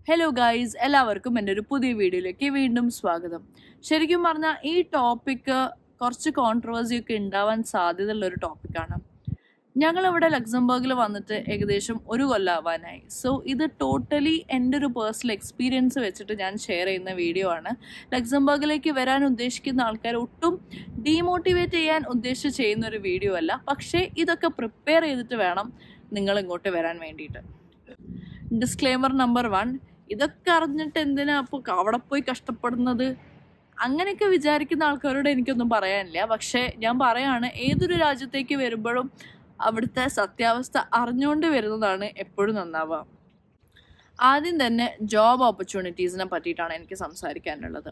hello guys എല്ലാവർക്കും എൻ്റെ ഒരു പുതിയ വീഡിയോയിലേക്ക് വീണ്ടും സ്വാഗതം ശരിക്കും പറഞ്ഞാൽ ഈ ടോപ്പിക്ക് കുറച്ച് കോൺട്രവേഴ്സി ഒക്കെ ഉണ്ടാവാൻ സാധ്യതയുള്ള ഒരു ടോപ്പിക്കാണ് ഞങ്ങളിവിടെ ലക്സംബർഗിൽ വന്നിട്ട് ഏകദേശം ഒരു കൊല്ലാവാനായി സോ ഇത് ടോട്ടലി എൻ്റെ ഒരു പേഴ്സണൽ എക്സ്പീരിയൻസ് വെച്ചിട്ട് ഞാൻ ഷെയർ ചെയ്യുന്ന വീഡിയോ ആണ് ലക്സംബർഗിലേക്ക് വരാൻ ഉദ്ദേശിക്കുന്ന ആൾക്കാർ ഒട്ടും ഡീമോട്ടിവേറ്റ് ചെയ്യാൻ ഉദ്ദേശിച്ച് ചെയ്യുന്ന ഒരു വീഡിയോ അല്ല പക്ഷേ ഇതൊക്കെ പ്രിപ്പയർ ചെയ്തിട്ട് വേണം നിങ്ങൾ ഇങ്ങോട്ട് വരാൻ വേണ്ടിയിട്ട് ഡിസ്ക്ലെയിമർ നമ്പർ വൺ ഇതൊക്കെ അറിഞ്ഞിട്ട് എന്തിനാ അപ്പോൾ അവിടെ പോയി കഷ്ടപ്പെടുന്നത് അങ്ങനെയൊക്കെ വിചാരിക്കുന്ന ആൾക്കാരോട് എനിക്കൊന്നും പറയാനില്ല പക്ഷേ ഞാൻ പറയാണ് ഏതൊരു രാജ്യത്തേക്ക് വരുമ്പോഴും അവിടുത്തെ സത്യാവസ്ഥ അറിഞ്ഞുകൊണ്ട് വരുന്നതാണ് എപ്പോഴും നന്നാവുക ആദ്യം തന്നെ ജോബ് ഓപ്പർച്യൂണിറ്റീസിനെ പറ്റിയിട്ടാണ് എനിക്ക് സംസാരിക്കാനുള്ളത്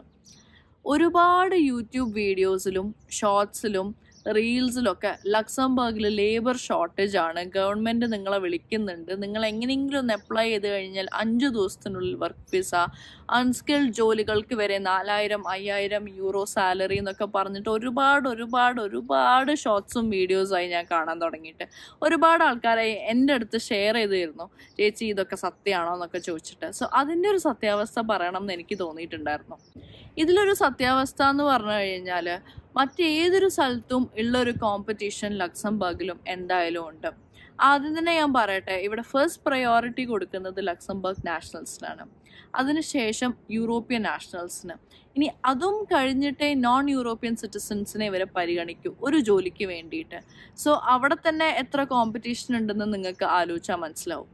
ഒരുപാട് യൂട്യൂബ് വീഡിയോസിലും ഷോർട്സിലും റീൽസിലൊക്കെ ലക്സംബർഗിൽ ലേബർ ഷോർട്ടേജ് ആണ് ഗവൺമെൻറ് നിങ്ങളെ വിളിക്കുന്നുണ്ട് നിങ്ങൾ എങ്ങനെയെങ്കിലും ഒന്ന് അപ്ലൈ ചെയ്ത് കഴിഞ്ഞാൽ അഞ്ച് ദിവസത്തിനുള്ളിൽ വർക്ക് വിസ അൺസ്കിൽഡ് ജോലികൾക്ക് വരെ നാലായിരം അയ്യായിരം യൂറോ സാലറി എന്നൊക്കെ പറഞ്ഞിട്ട് ഒരുപാട് ഒരുപാട് ഒരുപാട് ഷോർട്സും വീഡിയോസായി ഞാൻ കാണാൻ തുടങ്ങിയിട്ട് ഒരുപാട് ആൾക്കാരെ എൻ്റെ അടുത്ത് ഷെയർ ചെയ്തിരുന്നു ചേച്ചി ഇതൊക്കെ സത്യമാണോ എന്നൊക്കെ ചോദിച്ചിട്ട് സോ അതിൻ്റെ ഒരു സത്യാവസ്ഥ പറയണം എന്ന് എനിക്ക് തോന്നിയിട്ടുണ്ടായിരുന്നു ഇതിലൊരു സത്യാവസ്ഥ എന്ന് പറഞ്ഞു കഴിഞ്ഞാൽ മറ്റേതൊരു സ്ഥലത്തും ഉള്ളൊരു കോമ്പറ്റീഷൻ ലക്സംബർഗിലും എന്തായാലും ഉണ്ട് ആദ്യം തന്നെ ഞാൻ പറയട്ടെ ഇവിടെ ഫസ്റ്റ് പ്രയോറിറ്റി കൊടുക്കുന്നത് ലക്സംബർഗ് നാഷണൽസിനാണ് അതിനുശേഷം യൂറോപ്യൻ നാഷണൽസിന് ഇനി അതും കഴിഞ്ഞിട്ടേ നോൺ യൂറോപ്യൻ സിറ്റിസൺസിനെ ഇവരെ പരിഗണിക്കൂ ഒരു ജോലിക്ക് വേണ്ടിയിട്ട് സോ അവിടെ തന്നെ എത്ര കോമ്പറ്റീഷൻ ഉണ്ടെന്ന് നിങ്ങൾക്ക് ആലോചിച്ചാൽ മനസ്സിലാവും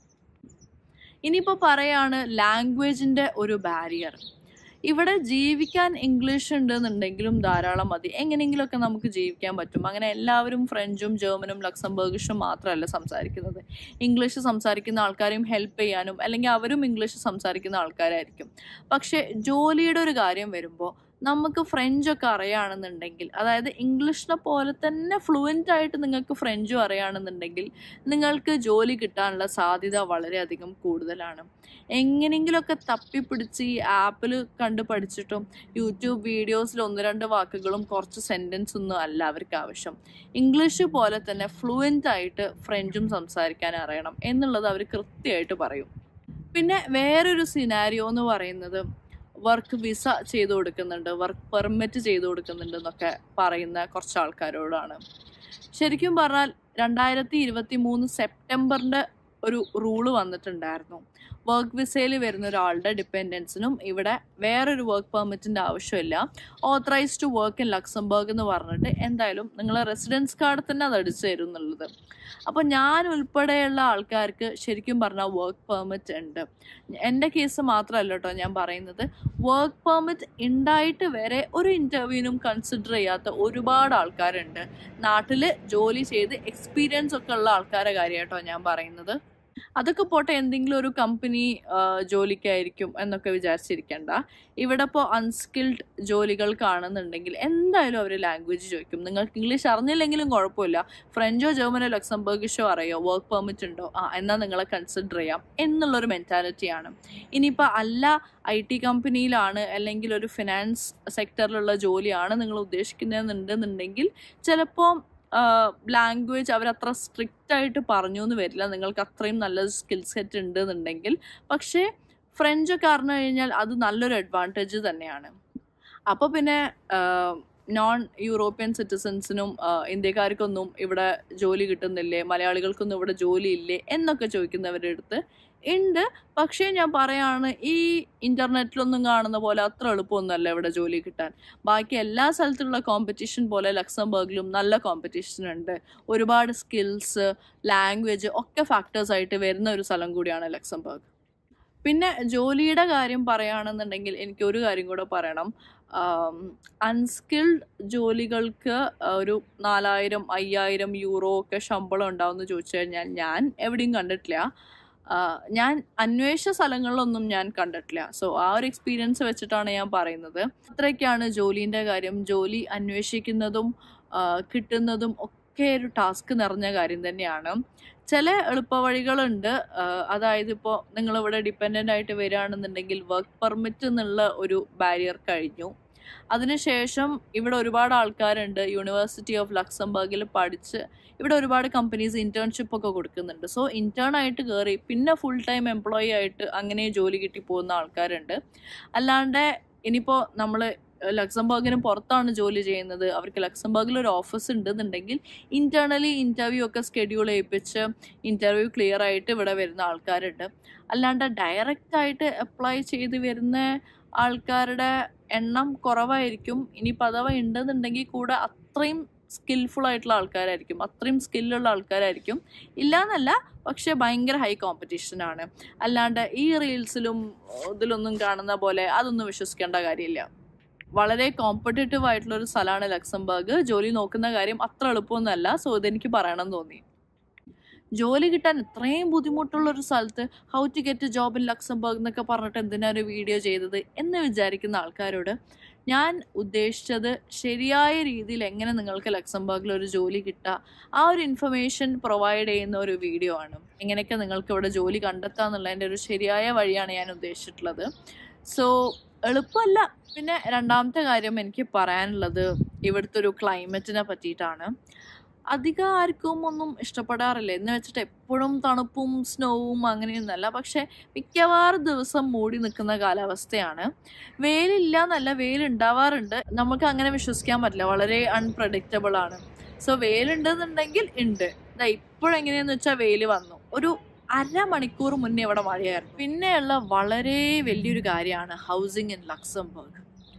ഇനിയിപ്പോൾ പറയാണ് ലാംഗ്വേജിൻ്റെ ഒരു ബാരിയർ ഇവിടെ ജീവിക്കാൻ ഇംഗ്ലീഷ് ഉണ്ടെന്നുണ്ടെങ്കിലും ധാരാളം മതി എങ്ങനെയെങ്കിലുമൊക്കെ നമുക്ക് ജീവിക്കാൻ പറ്റും അങ്ങനെ എല്ലാവരും ഫ്രഞ്ചും ജർമ്മനും ലക്സംബർഗിഷും മാത്രമല്ല സംസാരിക്കുന്നത് ഇംഗ്ലീഷ് സംസാരിക്കുന്ന ആൾക്കാരെയും ഹെൽപ്പ് ചെയ്യാനും അല്ലെങ്കിൽ അവരും ഇംഗ്ലീഷ് സംസാരിക്കുന്ന ആൾക്കാരായിരിക്കും പക്ഷേ ജോലിയുടെ ഒരു കാര്യം വരുമ്പോൾ നമുക്ക് ഫ്രഞ്ചൊക്കെ അറിയുകയാണെന്നുണ്ടെങ്കിൽ അതായത് ഇംഗ്ലീഷിനെ പോലെ തന്നെ ഫ്ലുവൻ്റ് ആയിട്ട് നിങ്ങൾക്ക് ഫ്രഞ്ചും അറിയുകയാണെന്നുണ്ടെങ്കിൽ നിങ്ങൾക്ക് ജോലി കിട്ടാനുള്ള സാധ്യത വളരെയധികം കൂടുതലാണ് എങ്ങനെയെങ്കിലുമൊക്കെ തപ്പിപ്പിടിച്ച് ഈ ആപ്പിൽ കണ്ട് പഠിച്ചിട്ടും യൂട്യൂബ് വീഡിയോസിൽ ഒന്ന് രണ്ട് വാക്കുകളും കുറച്ച് സെൻറ്റൻസ് ഒന്നും അല്ല അവർക്ക് ആവശ്യം ഇംഗ്ലീഷ് പോലെ തന്നെ ഫ്ലുവൻ്റ് ആയിട്ട് ഫ്രഞ്ചും സംസാരിക്കാൻ അറിയണം എന്നുള്ളത് അവർ കൃത്യമായിട്ട് പറയും പിന്നെ വേറൊരു സിനാരിയോ എന്ന് പറയുന്നത് വർക്ക് വിസ ചെയ്തു കൊടുക്കുന്നുണ്ട് വർക്ക് പെർമിറ്റ് ചെയ്തു കൊടുക്കുന്നുണ്ട് എന്നൊക്കെ പറയുന്ന കുറച്ച് ആൾക്കാരോടാണ് ശരിക്കും പറഞ്ഞാൽ രണ്ടായിരത്തി ഇരുപത്തി മൂന്ന് സെപ്റ്റംബറിൻ്റെ ഒരു റൂള് വന്നിട്ടുണ്ടായിരുന്നു വർക്ക് വിസയിൽ വരുന്ന ഒരാളുടെ ഡിപ്പെൻഡൻസിനും ഇവിടെ വേറൊരു വർക്ക് പെർമിറ്റിൻ്റെ ആവശ്യമില്ല authorise to work in Luxembourg എന്ന് പറഞ്ഞിട്ട് എന്തായാലും നിങ്ങൾ റെസിഡൻസ് കാർഡ് തന്നെ അത് അടിച്ചു തരും എന്നുള്ളത് അപ്പോൾ ഞാൻ ഉൾപ്പെടെയുള്ള ആൾക്കാർക്ക് ശരിക്കും പറഞ്ഞാൽ വർക്ക് പെർമിറ്റ് ഉണ്ട് എൻ്റെ കേസ് മാത്രമല്ല കേട്ടോ ഞാൻ പറയുന്നത് വർക്ക് പെർമിറ്റ് ഉണ്ടായിട്ട് വരെ ഒരു ഇൻ്റർവ്യൂവിനും കൺസിഡർ ചെയ്യാത്ത ഒരുപാട് ആൾക്കാരുണ്ട് നാട്ടിൽ ജോലി ചെയ്ത് എക്സ്പീരിയൻസ് ഒക്കെ ഉള്ള ആൾക്കാരെ കാര്യം കേട്ടോ ഞാൻ പറയുന്നത് അതൊക്കെ പോട്ടെ എന്തെങ്കിലും ഒരു കമ്പനി ജോലിക്കായിരിക്കും എന്നൊക്കെ വിചാരിച്ചിരിക്കണ്ട ഇവിടെ ഇപ്പോൾ അൺസ്കിൽഡ് ജോലികൾ കാണുന്നുണ്ടെങ്കിൽ എന്തായാലും അവർ ലാംഗ്വേജ് ചോദിക്കും നിങ്ങൾക്ക് ഇംഗ്ലീഷ് അറിഞ്ഞില്ലെങ്കിലും കുഴപ്പമില്ല ഫ്രഞ്ചോ ജർമ്മനോ ലക്സംബർഗിഷോ അറിയോ വർക്ക് പെർമിറ്റ് ഉണ്ടോ ആ എന്നാൽ നിങ്ങളെ കൺസിഡർ ചെയ്യാം എന്നുള്ളൊരു മെൻറ്റാലിറ്റിയാണ് ഇനിയിപ്പോൾ അല്ല ഐ ടി കമ്പനിയിലാണ് അല്ലെങ്കിൽ ഒരു ഫിനാൻസ് സെക്ടറിലുള്ള ജോലിയാണ് നിങ്ങൾ ഉദ്ദേശിക്കുന്നതെന്നുണ്ടെന്നുണ്ടെങ്കിൽ ചിലപ്പോൾ ലാംഗ്വേജ് അവരത്ര സ്ട്രിക്റ്റ് ആയിട്ട് പറഞ്ഞു എന്ന് വരില്ല നിങ്ങൾക്ക് അത്രയും നല്ല സ്കിൽ സെറ്റ് ഉണ്ട് എന്നുണ്ടെങ്കിൽ പക്ഷേ ഫ്രഞ്ചൊക്കെ അറിഞ്ഞു കഴിഞ്ഞാൽ അത് നല്ലൊരു അഡ്വാൻറ്റേജ് തന്നെയാണ് അപ്പോൾ പിന്നെ നോൺ യൂറോപ്യൻ സിറ്റിസൺസിനും ഇന്ത്യക്കാർക്കൊന്നും ഇവിടെ ജോലി കിട്ടുന്നില്ലേ മലയാളികൾക്കൊന്നും ഇവിടെ ജോലി ഇല്ലേ എന്നൊക്കെ ചോദിക്കുന്നവരുടെ അടുത്ത് ഉണ്ട് പക്ഷേ ഞാൻ പറയാണ് ഈ ഇൻ്റർനെറ്റിലൊന്നും കാണുന്ന പോലെ അത്ര എളുപ്പമൊന്നുമല്ല ഇവിടെ ജോലി കിട്ടാൻ ബാക്കി എല്ലാ സ്ഥലത്തുള്ള കോമ്പറ്റീഷൻ പോലെ ലക്സംബർഗിലും നല്ല കോമ്പറ്റീഷൻ ഉണ്ട് ഒരുപാട് സ്കിൽസ് ലാംഗ്വേജ് ഒക്കെ ഫാക്ടേഴ്സ് ആയിട്ട് വരുന്ന ഒരു സ്ഥലം കൂടിയാണ് ലക്സംബർഗ് പിന്നെ ജോലിയുടെ കാര്യം പറയുകയാണെന്നുണ്ടെങ്കിൽ എനിക്ക് ഒരു കാര്യം കൂടെ പറയണം അൺസ്കിൽഡ് ജോലികൾക്ക് ഒരു നാലായിരം അയ്യായിരം യൂറോ ഒക്കെ ശമ്പളം ഉണ്ടാവുമെന്ന് ചോദിച്ചു കഴിഞ്ഞാൽ ഞാൻ എവിടെയും കണ്ടിട്ടില്ല ഞാൻ അന്വേഷിച്ച സ്ഥലങ്ങളിലൊന്നും ഞാൻ കണ്ടിട്ടില്ല സോ ആ ഒരു എക്സ്പീരിയൻസ് വെച്ചിട്ടാണ് ഞാൻ പറയുന്നത് അത്രയൊക്കെയാണ് ജോലീൻ്റെ കാര്യം ജോലി അന്വേഷിക്കുന്നതും കിട്ടുന്നതും ഒക്കെ ഒരു ടാസ്ക് നിറഞ്ഞ കാര്യം തന്നെയാണ് ചില എളുപ്പവഴികളുണ്ട് അതായത് ഇപ്പോൾ നിങ്ങളിവിടെ ഡിപ്പെൻഡൻ്റ് ആയിട്ട് വരികയാണെന്നുണ്ടെങ്കിൽ വർക്ക് പെർമിറ്റ് എന്നുള്ള ഒരു ബാരിയർ കഴിഞ്ഞു അതിനുശേഷം ഇവിടെ ഒരുപാട് ആൾക്കാരുണ്ട് യൂണിവേഴ്സിറ്റി ഓഫ് ലക്സംബർഗിൽ പഠിച്ച് ഇവിടെ ഒരുപാട് കമ്പനീസ് ഇന്റേൺഷിപ്പ് ഒക്കെ കൊടുക്കുന്നുണ്ട് സോ ഇന്റേൺ ആയിട്ട് കയറി പിന്നെ ഫുൾ ടൈം എംപ്ലോയി ആയിട്ട് അങ്ങനെ ജോലി കിട്ടി പോകുന്ന ആൾക്കാരുണ്ട് അല്ലാണ്ട് ഇനിയിപ്പോൾ നമ്മൾ ലക്സംബർഗിന് പുറത്താണ് ജോലി ചെയ്യുന്നത് അവർക്ക് ലക്സംബർഗിൽ ഒരു ഓഫീസ് ഉണ്ടെന്നുണ്ടെങ്കിൽ ഇന്റേണലി ഇന്റർവ്യൂ ഒക്കെ സ്കെഡ്യൂൾ ചെയ്യിപ്പിച്ച് ഇന്റർവ്യൂ ക്ലിയർ ആയിട്ട് ഇവിടെ വരുന്ന ആൾക്കാരുണ്ട് അല്ലാണ്ട് ഡയറക്റ്റ് ആയിട്ട് അപ്ലൈ ചെയ്ത് വരുന്ന ആൾക്കാരുടെ എണ്ണം കുറവായിരിക്കും ഇനിയിപ്പോൾ അഥവാ ഉണ്ടെന്നുണ്ടെങ്കിൽ കൂടെ അത്രയും സ്കിൽഫുൾ ആയിട്ടുള്ള ആൾക്കാരായിരിക്കും അത്രയും സ്കില്ലുള്ള ആൾക്കാരായിരിക്കും ഇല്ലാന്നല്ല പക്ഷെ ഭയങ്കര ഹൈ കോമ്പറ്റീഷൻ ആണ് അല്ലാണ്ട് ഈ റീൽസിലും ഇതിലൊന്നും കാണുന്ന പോലെ അതൊന്നും വിശ്വസിക്കേണ്ട കാര്യമില്ല വളരെ കോമ്പറ്റേറ്റീവ് ആയിട്ടുള്ള ഒരു സ്ഥലമാണ് ലക്സംബർഗ് ജോലി നോക്കുന്ന കാര്യം അത്ര എളുപ്പമൊന്നുമല്ല സോ ഇതെനിക്ക് പറയണം തോന്നി ജോലി കിട്ടാൻ ഇത്രയും ബുദ്ധിമുട്ടുള്ള ഒരു സ്ഥലത്ത് how to get job in Luxembourg എന്നൊക്കെ പറഞ്ഞിട്ട് എന്തിനാ ഒരു വീഡിയോ ചെയ്തത് എന്ന് വിചാരിക്കുന്ന ആൾക്കാരോട് ഞാൻ ഉദ്ദേശിച്ചത് ശരിയായ രീതിയിൽ എങ്ങനെ നിങ്ങൾക്ക് ലക്സംബർഗിൽ ഒരു ജോലി കിട്ടുക ആ ഒരു ഇൻഫർമേഷൻ പ്രൊവൈഡ് ചെയ്യുന്ന ഒരു വീഡിയോ ആണ് എങ്ങനെയൊക്കെ നിങ്ങൾക്ക് ഇവിടെ ജോലി കണ്ടെത്താന്നുള്ളതിൻ്റെ ഒരു ശരിയായ വഴിയാണ് ഞാൻ ഉദ്ദേശിച്ചിട്ടുള്ളത് സോ എളുപ്പമല്ല പിന്നെ രണ്ടാമത്തെ കാര്യം എനിക്ക് പറയാനുള്ളത് ഇവിടുത്തെ ഒരു ക്ലൈമറ്റിനെ പറ്റിയിട്ടാണ് അധികം ആർക്കും ഒന്നും ഇഷ്ടപ്പെടാറില്ല എന്ന് വെച്ചിട്ട് എപ്പോഴും തണുപ്പും സ്നോവും അങ്ങനെയൊന്നല്ല പക്ഷെ മിക്കവാറും ദിവസം മൂടി നിൽക്കുന്ന കാലാവസ്ഥയാണ് വെയിലില്ല എന്നല്ല വെയിൽ ഉണ്ടാവാറുണ്ട് നമുക്ക് അങ്ങനെ വിശ്വസിക്കാൻ പറ്റില്ല വളരെ അൺപ്രഡിക്റ്റബിൾ ആണ് സോ വെയിലുണ്ടെന്നുണ്ടെങ്കിൽ ഉണ്ട് ഇതാ ഇപ്പോഴെങ്ങനെയാന്ന് വെച്ചാൽ വെയിൽ വന്നു ഒരു അരമണിക്കൂർ മുന്നേ ഇവിടെ മഴയായിരുന്നു പിന്നെയുള്ള വളരെ വലിയൊരു കാര്യമാണ് ഹൗസിംഗ് ഇൻ ലക്സംബർഗ്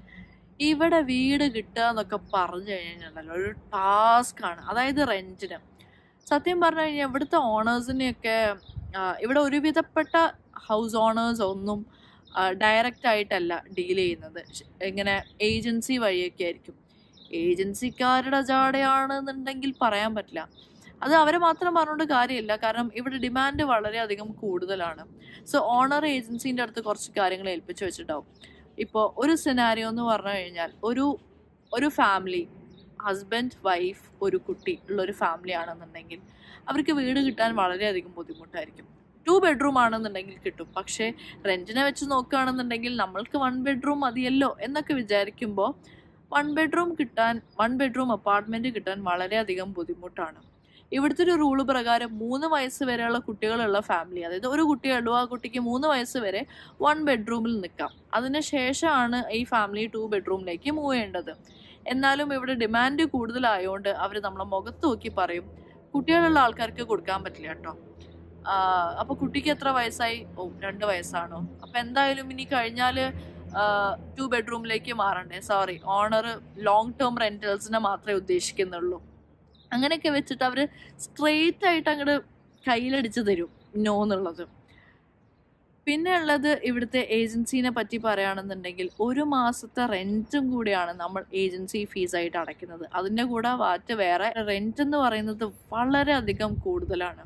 ഇവിടെ വീട് കിട്ടുക എന്നൊക്കെ പറഞ്ഞു കഴിഞ്ഞാൽ ഒരു ടാസ്ക് ആണ് അതായത് റെന്റിന് സത്യം പറഞ്ഞു കഴിഞ്ഞാൽ ഇവിടുത്തെ ഓണേഴ്സിനെയൊക്കെ ഇവിടെ ഒരുവിധപ്പെട്ട ഹൗസ് ഓണേഴ്സ് ഒന്നും ഡയറക്റ്റ് ആയിട്ടല്ല ഡീൽ ചെയ്യുന്നത് ഇങ്ങനെ ഏജൻസി വഴിയൊക്കെ ആയിരിക്കും ഏജൻസിക്കാരുടെ ജാടയാണെന്നുണ്ടെങ്കിൽ പറയാൻ പറ്റില്ല അത് അവരെ മാത്രം പറഞ്ഞുകൊണ്ട് കാര്യമില്ല കാരണം ഇവിടെ ഡിമാൻഡ് വളരെയധികം കൂടുതലാണ് സോ ഓണർ ഏജൻസീൻ്റെ അടുത്ത് കുറച്ച് കാര്യങ്ങൾ ഏൽപ്പിച്ചു വെച്ചിട്ടുണ്ടാവും ഇപ്പോൾ ഒരു സിനാരിയോ എന്ന് പറഞ്ഞു കഴിഞ്ഞാൽ ഒരു ഒരു ഫാമിലി ഹസ്ബൻഡ് വൈഫ് ഒരു കുട്ടി ഉള്ള ഒരു ഫാമിലി ആണെന്നുണ്ടെങ്കിൽ അവർക്ക് വീട് കിട്ടാൻ വളരെയധികം ബുദ്ധിമുട്ടായിരിക്കും ടു ബെഡ്റൂം ആണെന്നുണ്ടെങ്കിൽ കിട്ടും പക്ഷേ റെൻറ്റിനെ വെച്ച് നോക്കുകയാണെന്നുണ്ടെങ്കിൽ നമ്മൾക്ക് വൺ ബെഡ്റൂം മതിയല്ലോ എന്നൊക്കെ വിചാരിക്കുമ്പോൾ വൺ ബെഡ്റൂം കിട്ടാൻ വൺ ബെഡ്റൂം അപ്പാർട്ട്മെൻറ്റ് കിട്ടാൻ വളരെയധികം ബുദ്ധിമുട്ടാണ് ഇവിടുത്തെ ഒരു റൂള് പ്രകാരം മൂന്ന് വയസ്സ് വരെയുള്ള കുട്ടികളുള്ള ഫാമിലി അതായത് ഒരു കുട്ടിയുള്ളൂ ആ കുട്ടിക്ക് മൂന്ന് വയസ്സ് വരെ വൺ ബെഡ്റൂമിൽ നിൽക്കാം അതിന് ശേഷമാണ് ഈ ഫാമിലി ടു ബെഡ്റൂമിലേക്ക് മൂവ് ചെയ്യേണ്ടത് എന്നാലും ഇവിടെ ഡിമാൻഡ് കൂടുതലായതുകൊണ്ട് അവർ നമ്മളെ മുഖത്ത് നോക്കി പറയും കുട്ടികളുള്ള ആൾക്കാർക്ക് കൊടുക്കാൻ പറ്റില്ല കേട്ടോ അപ്പോൾ കുട്ടിക്ക് എത്ര വയസ്സായി ഓ രണ്ട് വയസ്സാണോ അപ്പം എന്തായാലും ഇനി കഴിഞ്ഞാൽ ടു ബെഡ്റൂമിലേക്ക് മാറണ്ടേ സോറി ഓണർ ലോങ് ടേം റെൻറ്റൽസിനെ മാത്രമേ ഉദ്ദേശിക്കുന്നുള്ളൂ അങ്ങനെയൊക്കെ വെച്ചിട്ട് അവർ സ്ട്രെയിറ്റ് ആയിട്ട് അങ്ങോട്ട് കയ്യിലടിച്ച് തരും നോ എന്നുള്ളത് പിന്നെ ഉള്ളത് ഇവിടുത്തെ ഏജൻസീനെ പറ്റി പറയുകയാണെന്നുണ്ടെങ്കിൽ ഒരു മാസത്തെ റെൻറ്റും കൂടിയാണ് നമ്മൾ ഏജൻസി ഫീസായിട്ട് അടയ്ക്കുന്നത് അതിൻ്റെ കൂടെ വാറ്റ് വേറെ റെൻറ്റ് എന്ന് പറയുന്നത് വളരെയധികം കൂടുതലാണ്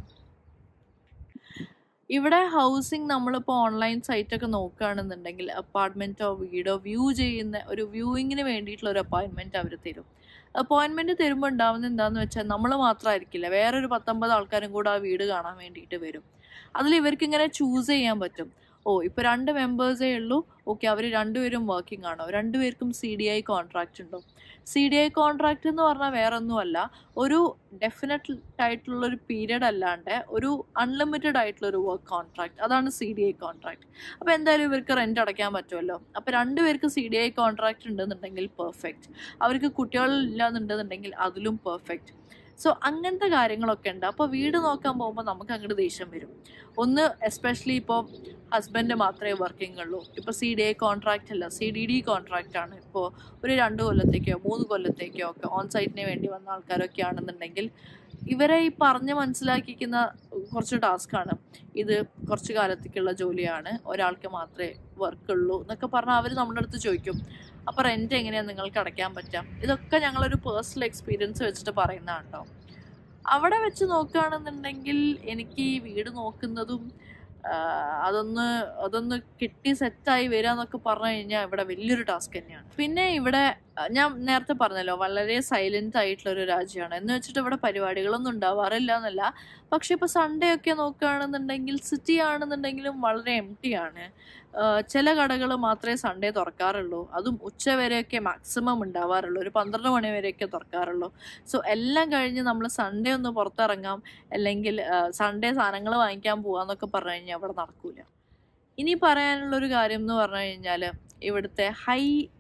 ഇവിടെ ഹൗസിംഗ് നമ്മളിപ്പോൾ ഓൺലൈൻ സൈറ്റൊക്കെ നോക്കുകയാണെന്നുണ്ടെങ്കിൽ അപ്പാർട്ട്മെൻറ്റോ വീടോ വ്യൂ ചെയ്യുന്ന ഒരു വ്യൂയിങ്ങിന് വേണ്ടിയിട്ടുള്ള ഒരു അപ്പോയിൻമെൻറ്റ് അവർ തരും അപ്പോയിൻമെൻറ്റ് തരുമ്പോൾ ഉണ്ടാവുന്നത് എന്താണെന്ന് വെച്ചാൽ നമ്മൾ മാത്രമായിരിക്കില്ല വേറൊരു പത്തൊമ്പത് ആൾക്കാരും കൂടെ ആ വീട് കാണാൻ വേണ്ടിയിട്ട് വരും അതിൽ ഇവർക്ക് ഇങ്ങനെ ചൂസ് ചെയ്യാൻ പറ്റും ഓ ഇപ്പോൾ രണ്ട് മെമ്പേഴ്സേ ഉള്ളൂ ഓക്കെ അവർ രണ്ടുപേരും വർക്കിംഗ് ആണോ രണ്ടുപേർക്കും സി ഡി ഐ കോൺട്രാക്റ്റ് ഉണ്ടോ സി ഡി ഐ കോൺട്രാക്റ്റ് എന്ന് പറഞ്ഞാൽ വേറെ ഒന്നുമല്ല ഒരു ഡെഫിനറ്റ് ആയിട്ടുള്ള ഒരു പീരീഡ് അല്ലാണ്ട് ഒരു അൺലിമിറ്റഡ് ആയിട്ടുള്ള ഒരു വർക്ക് കോൺട്രാക്ട് അതാണ് സി ഡി ഐ കോൺട്രാക്ട് അപ്പോൾ എന്തായാലും ഇവർക്ക് റെന്റ് അടയ്ക്കാൻ പറ്റുമല്ലോ അപ്പോൾ രണ്ടുപേർക്ക് സി ഡി ഐ കോൺട്രാക്ട് ഉണ്ടെന്നുണ്ടെങ്കിൽ പെർഫെക്റ്റ് അവർക്ക് കുട്ടികളില്ല എന്നുണ്ടെന്നുണ്ടെങ്കിൽ അതിലും പെർഫെക്റ്റ് സോ അങ്ങനത്തെ കാര്യങ്ങളൊക്കെ ഉണ്ട് അപ്പോൾ വീട് നോക്കാൻ പോകുമ്പോൾ നമുക്ക് അങ്ങോട്ട് ദേഷ്യം വരും ഒന്ന് എസ്പെഷ്യലി ഇപ്പോൾ ഹസ്ബൻഡ് മാത്രമേ വർക്കിംഗ് ഉള്ളൂ ഇപ്പോൾ സി ഡി ഐ കോൺട്രാക്റ്റ് അല്ല സി ഡി ഡി കോൺട്രാക്റ്റ് ആണ് ഇപ്പോൾ ഒരു രണ്ട് കൊല്ലത്തേക്കോ മൂന്ന് കൊല്ലത്തേക്കോ ഒക്കെ ഓൺ സൈറ്റിന് വേണ്ടി വന്ന ആൾക്കാരൊക്കെ ആണെന്നുണ്ടെങ്കിൽ ഇവരെ ഈ പറഞ്ഞ് മനസ്സിലാക്കിക്കുന്ന കുറച്ച് ടാസ്ക്കാണ് ഇത് കുറച്ച് കാലത്തേക്കുള്ള ജോലിയാണ് ഒരാൾക്ക് മാത്രമേ വർക്ക് ഉള്ളൂ എന്നൊക്കെ പറഞ്ഞാൽ അവർ നമ്മുടെ അടുത്ത് ചോദിക്കും അപ്പോൾ റെൻറ്റ് എങ്ങനെയാണ് നിങ്ങൾക്ക് അടയ്ക്കാൻ പറ്റാം ഇതൊക്കെ ഞങ്ങളൊരു പേഴ്സണൽ എക്സ്പീരിയൻസ് വെച്ചിട്ട് പറയുന്നതാണ് കേട്ടോ അവിടെ വെച്ച് നോക്കുകയാണെന്നുണ്ടെങ്കിൽ എനിക്ക് ഈ വീട് നോക്കുന്നതും അതൊന്ന് അതൊന്ന് കിട്ടി സെറ്റായി വരിക എന്നൊക്കെ പറഞ്ഞു കഴിഞ്ഞാൽ ഇവിടെ വലിയൊരു ടാസ്ക് തന്നെയാണ് പിന്നെ ഇവിടെ അഹ് ഞാൻ നേരത്തെ പറഞ്ഞല്ലോ വളരെ സൈലന്റ് ആയിട്ടുള്ള ഒരു രാജ്യമാണ് എന്ന് വെച്ചിട്ട് ഇവിടെ പരിപാടികളൊന്നും ഉണ്ടാവാറില്ല എന്നല്ല പക്ഷെ ഇപ്പൊ സൺഡേ ഒക്കെ നോക്കുകയാണെന്നുണ്ടെങ്കിൽ സിറ്റി ആണെന്നുണ്ടെങ്കിലും വളരെ എം ടി ആണ് ആഹ് ചില കടകൾ മാത്രമേ സൺഡേ തുറക്കാറുള്ളൂ അതും ഉച്ച വരെയൊക്കെ മാക്സിമം ഉണ്ടാവാറുള്ളൂ ഒരു പന്ത്രണ്ട് മണി വരെയൊക്കെ തുറക്കാറുള്ളൂ സോ എല്ലാം കഴിഞ്ഞ് നമ്മൾ സൺഡേ ഒന്ന് പുറത്തിറങ്ങാം അല്ലെങ്കിൽ സൺഡേ സാധനങ്ങൾ വാങ്ങിക്കാൻ പോവാന്നൊക്കെ പറഞ്ഞു കഴിഞ്ഞാൽ അവിടെ നടക്കൂല ഇനി പറയാനുള്ളൊരു കാര്യം എന്ന് പറഞ്ഞു കഴിഞ്ഞാൽ ഇവിടുത്തെ ഹൈ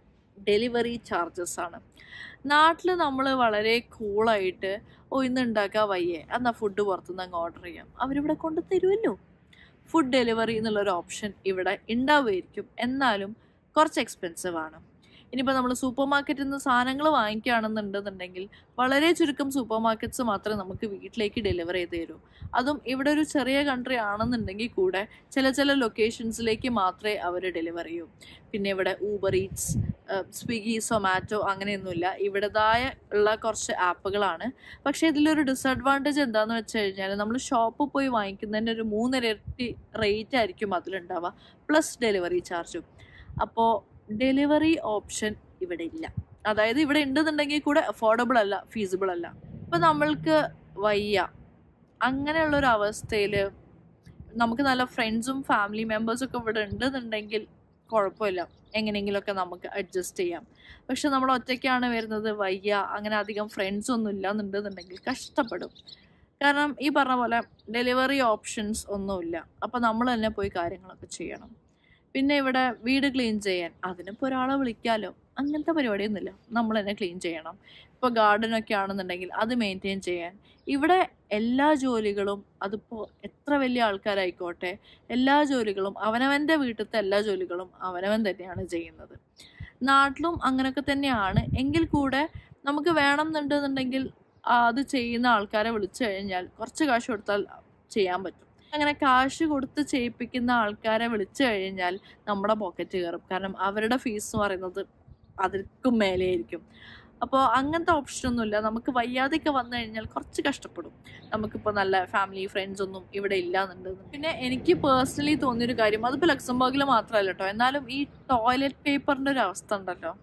ഡെലിവറി ചാർജസ് ആണ് നാട്ടിൽ നമ്മൾ വളരെ കൂളായിട്ട് ഓ ഇന്ന് ഉണ്ടാക്കാൻ വയ്യേ എന്നാൽ ഫുഡ് പുറത്തുനിന്ന് അങ്ങ് ഓർഡർ ചെയ്യാം അവരിവിടെ കൊണ്ട് തരുമല്ലോ ഫുഡ് ഡെലിവറി എന്നുള്ളൊരു ഓപ്ഷൻ ഇവിടെ ഉണ്ടാവുമായിരിക്കും എന്നാലും കുറച്ച് എക്സ്പെൻസീവ് ആണ് ഇനിയിപ്പോൾ നമ്മൾ സൂപ്പർ മാർക്കറ്റിൽ നിന്ന് സാധനങ്ങൾ വാങ്ങിക്കുകയാണെന്നുണ്ടെന്നുണ്ടെങ്കിൽ വളരെ ചുരുക്കം സൂപ്പർ മാർക്കറ്റ്സ് മാത്രമേ നമുക്ക് വീട്ടിലേക്ക് ഡെലിവർ ചെയ്ത് തരൂ അതും ഇവിടെ ഒരു ചെറിയ കൺട്രി ആണെന്നുണ്ടെങ്കിൽ കൂടെ ചില ചില ലൊക്കേഷൻസിലേക്ക് മാത്രമേ അവർ ഡെലിവർ ചെയ്യൂ പിന്നെ ഇവിടെ ഊബർ ഈറ്റ്സ് സ്വിഗ്ഗി സൊമാറ്റോ അങ്ങനെയൊന്നുമില്ല ഇവിടേതായ ഉള്ള കുറച്ച് ആപ്പുകളാണ് പക്ഷേ ഇതിലൊരു ഡിസഡ്വാൻറ്റേജ് എന്താണെന്ന് വെച്ച് കഴിഞ്ഞാൽ നമ്മൾ ഷോപ്പിൽ പോയി വാങ്ങിക്കുന്നതിൻ്റെ ഒരു മൂന്നിരട്ടി റേറ്റ് ആയിരിക്കും അതിലുണ്ടാവുക പ്ലസ് ഡെലിവറി ചാർജും അപ്പോൾ ഡെലിവറി ഓപ്ഷൻ ഇവിടെ ഇല്ല അതായത് ഇവിടെ ഉണ്ടെന്നുണ്ടെങ്കിൽ കൂടെ അഫോർഡബിൾ അല്ല ഫീസിബിൾ അല്ല ഇപ്പം നമ്മൾക്ക് വയ്യ അങ്ങനെയുള്ള ഒരു അവസ്ഥയിൽ നമുക്ക് നല്ല ഫ്രണ്ട്സും ഫാമിലി മെമ്പേഴ്സും ഒക്കെ ഇവിടെ ഉണ്ടെന്നുണ്ടെങ്കിൽ കുഴപ്പമില്ല എങ്ങനെയെങ്കിലുമൊക്കെ നമുക്ക് അഡ്ജസ്റ്റ് ചെയ്യാം പക്ഷെ നമ്മൾ ഒറ്റയ്ക്കാണ് വരുന്നത് വയ്യ അങ്ങനെ അധികം ഫ്രണ്ട്സ് ഒന്നും ഇല്ല എന്നുണ്ടെന്നുണ്ടെങ്കിൽ കഷ്ടപ്പെടും കാരണം ഈ പറഞ്ഞ പോലെ ഡെലിവറി ഓപ്ഷൻസ് ഒന്നുമില്ല അപ്പം നമ്മൾ തന്നെ പോയി കാര്യങ്ങളൊക്കെ ചെയ്യണം പിന്നെ ഇവിടെ വീട് ക്ലീൻ ചെയ്യാൻ അതിനിപ്പോൾ ഒരാളെ വിളിക്കാമല്ലോ അങ്ങനത്തെ പരിപാടിയൊന്നുമില്ല നമ്മൾ തന്നെ ക്ലീൻ ചെയ്യണം ഇപ്പോൾ ഗാർഡനൊക്കെ ആണെന്നുണ്ടെങ്കിൽ അത് മെയിൻറ്റെയിൻ ചെയ്യാൻ ഇവിടെ എല്ലാ ജോലികളും അതിപ്പോൾ എത്ര വലിയ ആൾക്കാരായിക്കോട്ടെ എല്ലാ ജോലികളും അവനവൻ്റെ വീട്ടിലത്തെ എല്ലാ ജോലികളും അവനവൻ തന്നെയാണ് ചെയ്യുന്നത് നാട്ടിലും അങ്ങനെയൊക്കെ തന്നെയാണ് എങ്കിൽ കൂടെ നമുക്ക് വേണം എന്നുണ്ടെന്നുണ്ടെങ്കിൽ ആ, അത് ചെയ്യുന്ന ആൾക്കാരെ വിളിച്ചു കഴിഞ്ഞാൽ കുറച്ച് കാശ് കൊടുത്താൽ ചെയ്യാൻ പറ്റും അങ്ങനെ കാശ് കൊടുത്ത് ചെയ്യിപ്പിക്കുന്ന ആൾക്കാരെ വിളിച്ചു കഴിഞ്ഞാൽ നമ്മുടെ പോക്കറ്റ് കയറും കാരണം അവരുടെ ഫീസ് എന്ന് പറയുന്നത് അതിൽക്കും മേലെയായിരിക്കും അപ്പോൾ അങ്ങനത്തെ ഓപ്ഷനൊന്നുമില്ല നമുക്ക് വയ്യാതെയൊക്കെ വന്നു കഴിഞ്ഞാൽ കുറച്ച് കഷ്ടപ്പെടും നമുക്കിപ്പോൾ നല്ല ഫാമിലി ഫ്രണ്ട്സ് ഒന്നും ഇവിടെ ഇല്ല എന്നുണ്ട് പിന്നെ എനിക്ക് പേഴ്സണലി തോന്നിയൊരു കാര്യം അതിപ്പോൾ ലക്സംബർഗിൽ മാത്രമല്ല കേട്ടോ എന്നാലും ഈ ടോയ്ലറ്റ് പേപ്പറിൻ്റെ ഒരു അവസ്ഥ ഉണ്ടല്ലോ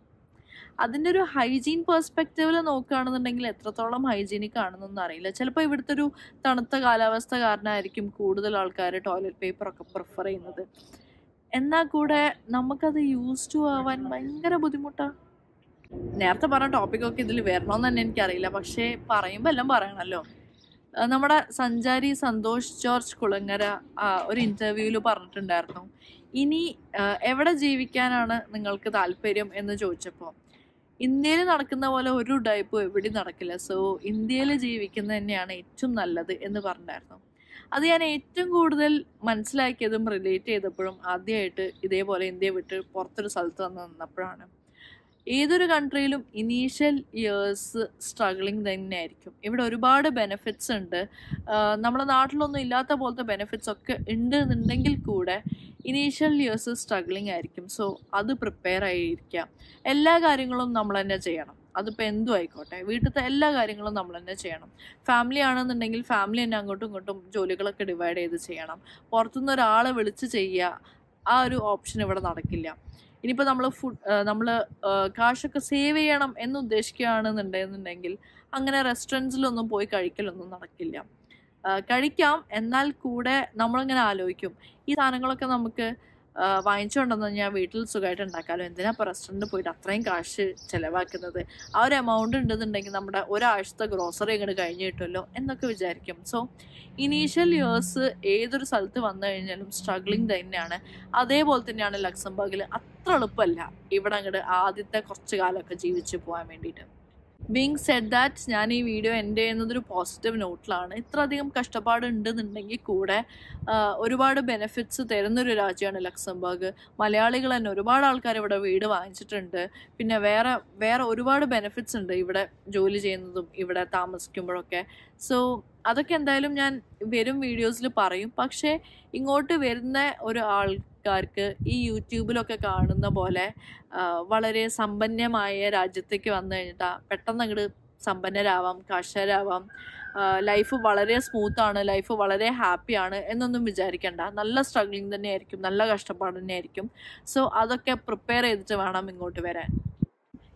അതിൻ്റെ ഒരു ഹൈജീൻ പെർസ്പെക്റ്റീവിൽ നോക്കുകയാണെന്നുണ്ടെങ്കിൽ എത്രത്തോളം ഹൈജീനിക് ആണെന്നൊന്നും അറിയില്ല ചിലപ്പോൾ ഇവിടുത്തെ ഒരു തണുത്ത കാലാവസ്ഥ കാരണമായിരിക്കും കൂടുതൽ ആൾക്കാർ ടോയ്ലറ്റ് പേപ്പറൊക്കെ പ്രിഫർ ചെയ്യുന്നത് എന്നാൽ കൂടെ നമുക്കത് യൂസ് ടു ആവാൻ ഭയങ്കര ബുദ്ധിമുട്ടാണ് നേരത്തെ പറഞ്ഞ ടോപ്പിക്കൊക്കെ ഇതിൽ വരണമെന്ന് തന്നെ എനിക്കറിയില്ല പക്ഷേ പറയുമ്പോൾ എല്ലാം പറയണമല്ലോ ആ, നമ്മുടെ സഞ്ചാരി സന്തോഷ് ജോർജ് കുളങ്ങര ആ, ഒരു ഇൻ്റർവ്യൂവിൽ പറഞ്ഞിട്ടുണ്ടായിരുന്നു ഇനി ആ, എവിടെ ജീവിക്കാനാണ് നിങ്ങൾക്ക് താല്പര്യം എന്ന് ചോദിച്ചപ്പോൾ ഇന്ത്യയിൽ നടക്കുന്ന പോലെ ഒരു ഉടായ്പും എവിടെയും നടക്കില്ല സോ ഇന്ത്യയിൽ ജീവിക്കുന്നത് തന്നെയാണ് ഏറ്റവും നല്ലത് എന്ന് പറഞ്ഞിട്ടുണ്ടായിരുന്നു അത് ഞാൻ ഏറ്റവും കൂടുതൽ മനസ്സിലാക്കിയതും റിലേറ്റ് ചെയ്തപ്പോഴും ആദ്യമായിട്ട് ഇതേപോലെ ഇന്ത്യ വിട്ട് പുറത്തൊരു സ്ഥലത്ത് വന്ന് നിന്നപ്പോഴാണ് ഏതൊരു കൺട്രിയിലും ഇനീഷ്യൽ ഇയേഴ്സ് സ്ട്രഗ്ലിംഗ് തന്നെയായിരിക്കും ഇവിടെ ഒരുപാട് ബെനിഫിറ്റ്സ് ഉണ്ട് ആഹ് നമ്മുടെ നാട്ടിലൊന്നും ഇല്ലാത്ത പോലത്തെ ബെനിഫിറ്റ്സ് ഒക്കെ ഉണ്ട് എന്നുണ്ടെങ്കിൽ കൂടെ ഇനീഷ്യൽ ഇയേഴ്സ് സ്ട്രഗ്ലിംഗ് ആയിരിക്കും സോ അത് പ്രിപ്പയർ ആയിരിക്കാം എല്ലാ കാര്യങ്ങളും നമ്മൾ തന്നെ ചെയ്യണം അതിപ്പോൾ എന്തും ആയിക്കോട്ടെ വീട്ടിലത്തെ എല്ലാ കാര്യങ്ങളും നമ്മൾ തന്നെ ചെയ്യണം ഫാമിലി ആണെന്നുണ്ടെങ്കിൽ ഫാമിലി തന്നെ അങ്ങോട്ടും ഇങ്ങോട്ടും ജോലികളൊക്കെ ഡിവൈഡ് ചെയ്ത് ചെയ്യണം പുറത്തുനിന്ന് ഒരാളെ വിളിച്ച് ചെയ്യുക ആ ഒരു ഓപ്ഷൻ ഇവിടെ നടക്കില്ല ഇനിയിപ്പോൾ നമ്മൾ ഫുഡ് നമ്മൾ കാശൊക്കെ സേവ് ചെയ്യണം എന്ന് ഉദ്ദേശിക്കുകയാണെന്നുണ്ടെന്നുണ്ടെങ്കിൽ അങ്ങനെ റെസ്റ്റോറൻറ്റ്സിലൊന്നും പോയി കഴിക്കലൊന്നും നടക്കില്ല ആ, കഴിക്കാം എന്നാൽ കൂടെ നമ്മളിങ്ങനെ ആലോചിക്കും ഈ സാധനങ്ങളൊക്കെ നമുക്ക് ആ, വാങ്ങിച്ചുകൊണ്ടെന്ന് ഞാൻ വീട്ടിൽ സുഖമായിട്ട് ഉണ്ടാക്കാമല്ലോ എന്തിനാ ഇപ്പോൾ റെസ്റ്റോറൻറ്റിൽ പോയിട്ട് അത്രയും കാശ് ചിലവാക്കുന്നത് ആ ഒരു എമൗണ്ട് ഉണ്ടെന്നുണ്ടെങ്കിൽ നമ്മുടെ ഒരാഴ്ചത്തെ ഗ്രോസറി അങ്ങോട്ട് കഴിഞ്ഞ് കിട്ടുമല്ലോ എന്നൊക്കെ വിചാരിക്കും സോ ഇനീഷ്യൽ ഇയേഴ്സ് ഏതൊരു സ്ഥലത്ത് വന്നു കഴിഞ്ഞാലും സ്ട്രഗ്ലിംഗ് തന്നെയാണ് അതേപോലെ തന്നെയാണ് ലക്സംബർഗിൽ അത്ര എളുപ്പമല്ല ഇവിടെ അങ്ങോട്ട് ആദ്യത്തെ കുറച്ച് കാലമൊക്കെ ജീവിച്ചു പോകാൻ വേണ്ടിയിട്ട് ബീങ് സെഡ് ദാറ്റ് ഞാൻ ഈ വീഡിയോ എൻ്റെ ചെയ്യുന്നതൊരു പോസിറ്റീവ് നോട്ടിലാണ് ഇത്ര അധികം കഷ്ടപ്പാട് ഉണ്ടെന്നുണ്ടെങ്കിൽ കൂടെ ആ, ഒരുപാട് ബെനിഫിറ്റ്സ് തരുന്നൊരു രാജ്യമാണ് ലക്സംബർഗ് മലയാളികൾ തന്നെ ഒരുപാട് ആൾക്കാർ ഇവിടെ വീട് വാങ്ങിച്ചിട്ടുണ്ട് പിന്നെ വേറെ വേറെ ഒരുപാട് ബെനിഫിറ്റ്സ് ഉണ്ട് ഇവിടെ ജോലി ചെയ്യുന്നതും ഇവിടെ താമസിക്കുമ്പോഴൊക്കെ സോ അതൊക്കെ എന്തായാലും ഞാൻ വരും വീഡിയോസിൽ പറയും പക്ഷേ ഇങ്ങോട്ട് വരുന്ന ഒരു ആൾക്കാർക്ക് ഈ യൂട്യൂബിലൊക്കെ കാണുന്ന പോലെ ആ, വളരെ സമ്പന്നമായ രാജ്യത്തേക്ക് വന്നു കഴിഞ്ഞിട്ട് പെട്ടെന്ന് അങ്ങോട്ട് സമ്പന്നരാവാം കർഷകരാവാം ലൈഫ് വളരെ സ്മൂത്താണ് ലൈഫ് വളരെ ഹാപ്പിയാണ് എന്നൊന്നും വിചാരിക്കണ്ട നല്ല സ്ട്രഗ്ലിംഗ് തന്നെയായിരിക്കും നല്ല കഷ്ടപ്പാട് തന്നെയായിരിക്കും സോ അതൊക്കെ പ്രിപ്പയർ ചെയ്തിട്ട് വേണം ഇങ്ങോട്ട് വരാൻ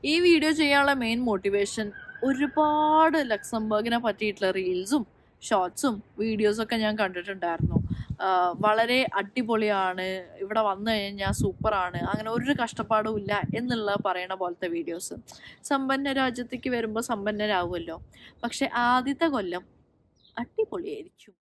ഈ വീഡിയോ ചെയ്യാനുള്ള മെയിൻ മോട്ടിവേഷൻ ഒരുപാട് ലക്സംബർഗിനെ പറ്റിയിട്ടുള്ള റീൽസും ഷോർട്സും വീഡിയോസൊക്കെ ഞാൻ കണ്ടിട്ടുണ്ടായിരുന്നു ആഹ് വളരെ അടിപൊളിയാണ് ഇവിടെ വന്നു കഴിഞ്ഞാൽ സൂപ്പറാണ് അങ്ങനെ ഒരു കഷ്ടപ്പാടും ഇല്ല എന്നുള്ള പറയണ പോലത്തെ വീഡിയോസ് സമ്പന്ന രാജ്യത്തേക്ക് വരുമ്പോൾ സമ്പന്നരാകുമല്ലോ പക്ഷെ ആദ്യത്തെ കൊല്ലം അടിപൊളിയായിരിക്കും